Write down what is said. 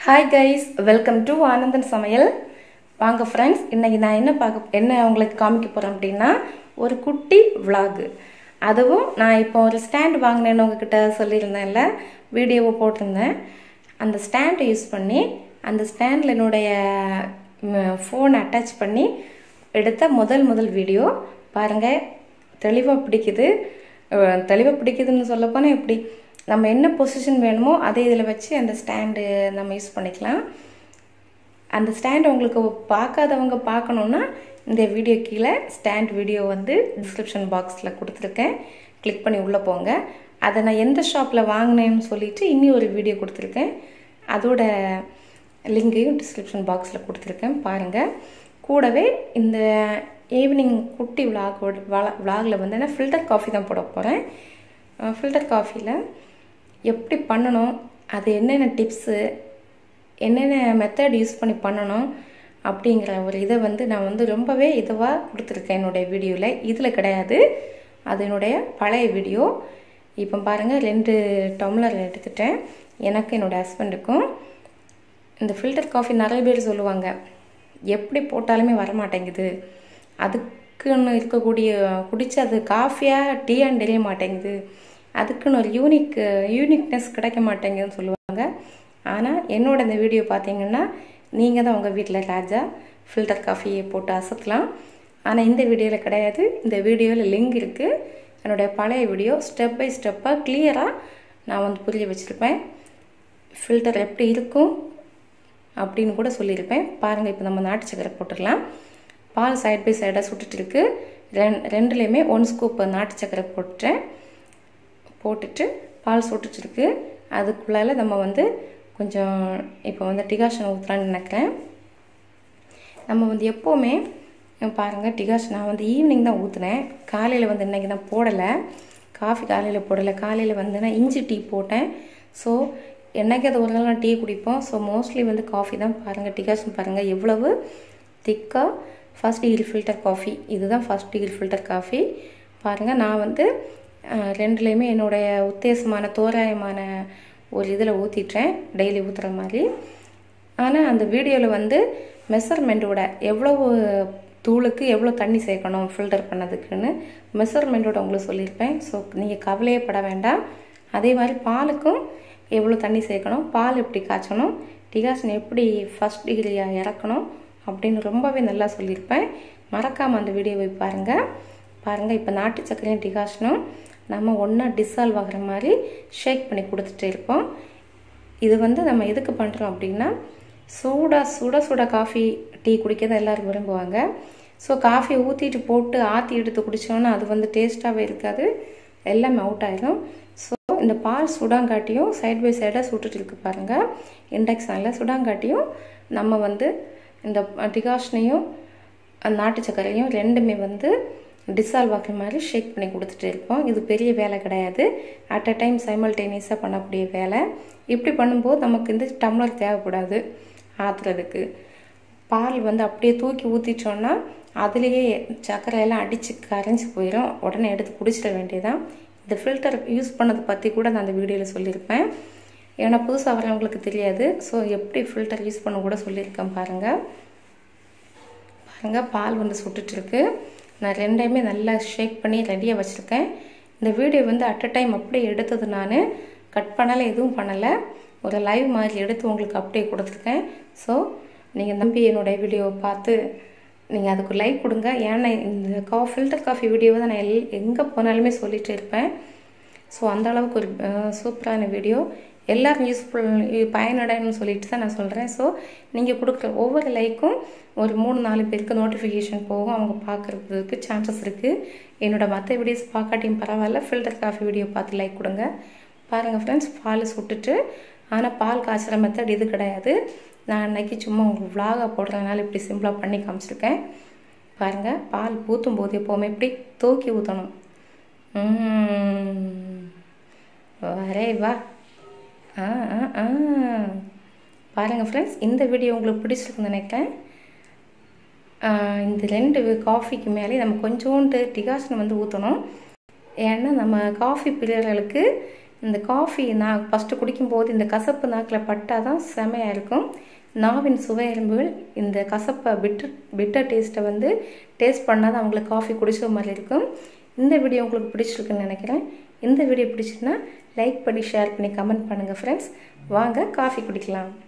hi guys welcome to Anandan Samayal வாங்க friends இன்னைக்கு நான் என்ன பார்க்க என்ன உங்களுக்கு காமிக்க போகிறேன் அப்படின்னா ஒரு குட்டி vlog அதுவும் நான் இப்போ ஒரு ஸ்டாண்ட் வாங்கினேன்னு உங்ககிட்ட சொல்லியிருந்தேன்ல வீடியோவை போட்டிருந்தேன் அந்த ஸ்டாண்டை யூஸ் பண்ணி அந்த ஸ்டாண்டில் என்னுடைய ஃபோன் அட்டாச் பண்ணி எடுத்த முதல் முதல் வீடியோ பாருங்கள் தெளிவாக பிடிக்குது தெளிவாக பிடிக்குதுன்னு சொல்லப்போனால் எப்படி நம்ம என்ன பொசிஷன் வேணுமோ அதே இதில் வச்சு அந்த ஸ்டாண்டு நம்ம யூஸ் பண்ணிக்கலாம் அந்த ஸ்டாண்ட் உங்களுக்கு பார்க்காதவங்க பார்க்கணுன்னா இந்த வீடியோ கீழே ஸ்டாண்ட் வீடியோ வந்து டிஸ்கிரிப்ஷன் பாக்ஸில் கொடுத்துருக்கேன் கிளிக் பண்ணி உள்ளே போங்க அதை நான் எந்த ஷாப்பில் வாங்கினேன்னு சொல்லிட்டு இன்னி ஒரு வீடியோ கொடுத்துருக்கேன் அதோட லிங்கையும் டிஸ்கிரிப்ஷன் பாக்ஸில் கொடுத்துருக்கேன் பாருங்கள் கூடவே இந்த ஈவினிங் குட்டி விலாகோட விலாகில் வந்து நான் ஃபில்டர் காஃபி தான் போட போகிறேன் ஃபில்டர் காஃபியில் எப்படி பண்ணணும் அது என்னென்ன டிப்ஸு என்னென்ன மெத்தட் யூஸ் பண்ணி பண்ணணும் அப்படிங்கிற ஒரு இதை வந்து நான் வந்து ரொம்பவே இதுவாக கொடுத்துருக்கேன் என்னுடைய வீடியோவில் இதில் கிடையாது அது என்னுடைய பழைய வீடியோ இப்போ பாருங்கள் ரெண்டு டம்ளர் எடுத்துட்டேன் எனக்கு என்னோடய ஹஸ்பண்டுக்கும் இந்த ஃபில்டர் காஃபி நிறைய பேர் சொல்லுவாங்க எப்படி போட்டாலுமே வரமாட்டேங்குது அதுக்குன்னு இருக்கக்கூடிய குடிச்சு அது காஃபியாக டீயான்னு தெரிய மாட்டேங்குது அதுக்குன்னு ஒரு யூனிக் யூனிக்னஸ் கிடைக்க மாட்டேங்குதுன்னு சொல்லுவாங்க ஆனால் என்னோட இந்த வீடியோ பார்த்தீங்கன்னா நீங்கள் தான் உங்கள் வீட்டில் ராஜா ஃபில்டர் காஃபியை போட்டு அசத்தலாம் ஆனால் இந்த வீடியோவில் கிடையாது இந்த வீடியோவில் லிங்க் இருக்குது என்னுடைய பழைய வீடியோ ஸ்டெப் பை ஸ்டெப்பாக கிளியராக நான் வந்து புரிய வச்சுருப்பேன் ஃபில்டர் எப்படி இருக்கும் அப்படின்னு கூட சொல்லியிருப்பேன் பாருங்கள் இப்போ நம்ம நாட்டு சக்கரை போட்டுடலாம் பால் சைட் பை சைடாக சுட்டுட்டு இருக்கு ரெண் ரெண்டுலேயுமே ஒன் ஸ்கூப் நாட்டு சக்கரை போட்டுட்டேன் போட்டுட்டு பால் சுட்டுட்டுருக்கு அதுக்குள்ளால நம்ம வந்து கொஞ்சம் இப்போ வந்து டிகாஷன் ஊற்றலான்னு நினைக்கிறேன் நம்ம வந்து எப்போவுமே பாருங்கள் டிகாஷன் நான் வந்து ஈவினிங் தான் ஊற்றுனேன் காலையில் வந்து இன்றைக்கி தான் போடலை காஃபி காலையில் போடலை காலையில் வந்து நான் இஞ்சி டீ போட்டேன் ஸோ என்னைக்கு அது ஒரு நாள் நான் டீ குடிப்போம் ஸோ மோஸ்ட்லி வந்து காஃபி தான் பாருங்கள் டிகாஷன் பாருங்கள் எவ்வளவு திக்காக ஃபஸ்ட் டிகிரி ஃபில்டர் காஃபி இதுதான் ஃபஸ்ட் டிகிரி ஃபில்டர் காஃபி பாருங்கள் நான் வந்து ரெண்டுலேயுமே என்னுடைய உத்தேசமான தோராயமான ஒரு இதில் ஊற்றிட்டேன் டெய்லி ஊற்றுற மாதிரி ஆனால் அந்த வீடியோவில் வந்து மெஷர்மெண்ட்டோட எவ்வளவு தூளுக்கு எவ்வளோ தண்ணி சேர்க்கணும் ஃபில்டர் பண்ணதுக்குன்னு மெஷர்மெண்ட்டோட உங்களுக்கு சொல்லியிருப்பேன் ஸோ நீங்கள் கவலையே பட வேண்டாம் அதே மாதிரி பாலுக்கும் எவ்வளோ தண்ணி சேர்க்கணும் பால் எப்படி காய்ச்சணும் டிகாஷன் எப்படி ஃபஸ்ட் டிகிரியாக இறக்கணும் அப்படின்னு ரொம்பவே நல்லா சொல்லியிருப்பேன் மறக்காமல் அந்த வீடியோவை பாருங்கள் பாருங்கள் இப்போ நாட்டு சர்க்கரையும் டிகாஷனும் நம்ம ஒன்றா டிசால்வ் ஆகிற மாதிரி ஷேக் பண்ணி கொடுத்துட்டே இருப்போம் இது வந்து நம்ம எதுக்கு பண்ணுறோம் அப்படின்னா சூடாக சுட சுட காஃபி டீ குடிக்க தான் எல்லோரும் விரும்புவாங்க ஸோ காஃபி ஊற்றிட்டு போட்டு ஆற்றி எடுத்து குடித்தோன்னா அது வந்து டேஸ்ட்டாகவே இருக்காது எல்லாமே அவுட் ஆயிரும் ஸோ இந்த பால் சுடாங்காட்டியும் சைட் பை சைடாக சுட்டுட்டு இருக்கு பாருங்கள் இண்டக்ஷனில் சுடாங்காட்டியும் நம்ம வந்து இந்த டிகாஷனையும் நாட்டு சர்க்கரையும் ரெண்டுமே வந்து டிசால்வ் ஆகிற மாதிரி ஷேக் பண்ணி கொடுத்துட்டு இருப்போம் இது பெரிய வேலை கிடையாது அட் அ டைம் சைமல்டேனியஸாக பண்ணக்கூடிய வேலை இப்படி பண்ணும்போது நமக்கு இந்த டம்ளர் தேவைப்படாது ஆற்றுறதுக்கு பால் வந்து அப்படியே தூக்கி ஊற்றிட்டோன்னா அதுலேயே சர்க்கரையெல்லாம் அடித்து கரைஞ்சி போயிடும் உடனே எடுத்து குடிச்சிட வேண்டியதான் இந்த ஃபில்டர் யூஸ் பண்ணதை பற்றி கூட நான் அந்த வீடியோவில் சொல்லியிருப்பேன் ஏன்னா புதுசாக வரவங்களுக்கு தெரியாது ஸோ எப்படி ஃபில்டர் யூஸ் பண்ண கூட சொல்லியிருக்கேன் பாருங்கள் பாருங்கள் பால் வந்து சுட்டுட்ருக்கு நான் ரெண்டையுமே நல்லா ஷேக் பண்ணி ரெடியாக வச்சுருக்கேன் இந்த வீடியோ வந்து அட் அ டைம் அப்படியே எடுத்தது நான் கட் பண்ணலை எதுவும் பண்ணலை ஒரு லைவ் மாதிரி எடுத்து உங்களுக்கு அப்படியே கொடுத்துருக்கேன் ஸோ நீங்கள் நம்பி என்னுடைய வீடியோவை பார்த்து நீங்கள் அதுக்கு லைக் கொடுங்க ஏன்னா இந்த கா ஃபில்டர் காஃபி வீடியோவை தான் நான் எல் எங்கே போனாலுமே சொல்லிகிட்டு இருப்பேன் ஸோ அந்த அளவுக்கு ஒரு சூப்பரான வீடியோ எல்லோரும் யூஸ்ஃபுல் பயனடைன்னு சொல்லிட்டு தான் நான் சொல்கிறேன் ஸோ நீங்கள் கொடுக்குற ஒவ்வொரு லைக்கும் ஒரு மூணு நாலு பேருக்கு நோட்டிஃபிகேஷன் போகும் அவங்க பார்க்குறதுக்கு சான்சஸ் இருக்குது என்னோடய மற்ற வீடியோஸ் பார்க்காட்டியும் பரவாயில்ல ஃபில்டர் காஃபி வீடியோ பார்த்து லைக் கொடுங்க பாருங்கள் ஃப்ரெண்ட்ஸ் பால் சுட்டுட்டு ஆனால் பால் காய்ச்சுற மெத்தட் இது கிடையாது நான் அன்றைக்கி சும்மா உங்களுக்கு விலாகாக போடுறதுனால இப்படி சிம்பிளாக பண்ணி காமிச்சிருக்கேன் பாருங்கள் பால் ஊற்றும் போது எப்போவுமே இப்படி தூக்கி ஊற்றணும் வரே வா ஆ ஆ ஆ பாருங்கள் ஃப்ரெண்ட்ஸ் இந்த வீடியோ உங்களுக்கு பிடிச்சிருக்குன்னு நினைக்கிறேன் இந்த ரெண்டு காஃபிக்கு மேலே நம்ம கொஞ்சோண்டு டிகாஷன் வந்து ஊற்றணும் ஏன்னா நம்ம காஃபி பிரியர்களுக்கு இந்த காஃபி நான் ஃபஸ்ட்டு குடிக்கும்போது இந்த கசப்பு நாக்கில் பட்டால் தான் செமையாக இருக்கும் நாவின் சுவை எறும்புகள் இந்த கசப்பை பிட்டர் பிட்டர் டேஸ்ட்டை வந்து டேஸ்ட் பண்ணால் தான் அவங்களுக்கு காஃபி குடிச்ச மாதிரி இருக்கும் இந்த வீடியோ உங்களுக்கு பிடிச்சிருக்குன்னு நினைக்கிறேன் இந்த வீடியோ பிடிச்சிருந்தா லைக் பண்ணி ஷேர் பண்ணி கமெண்ட் பண்ணுங்கள் ஃப்ரெண்ட்ஸ் வாங்க காஃபி குடிக்கலாம்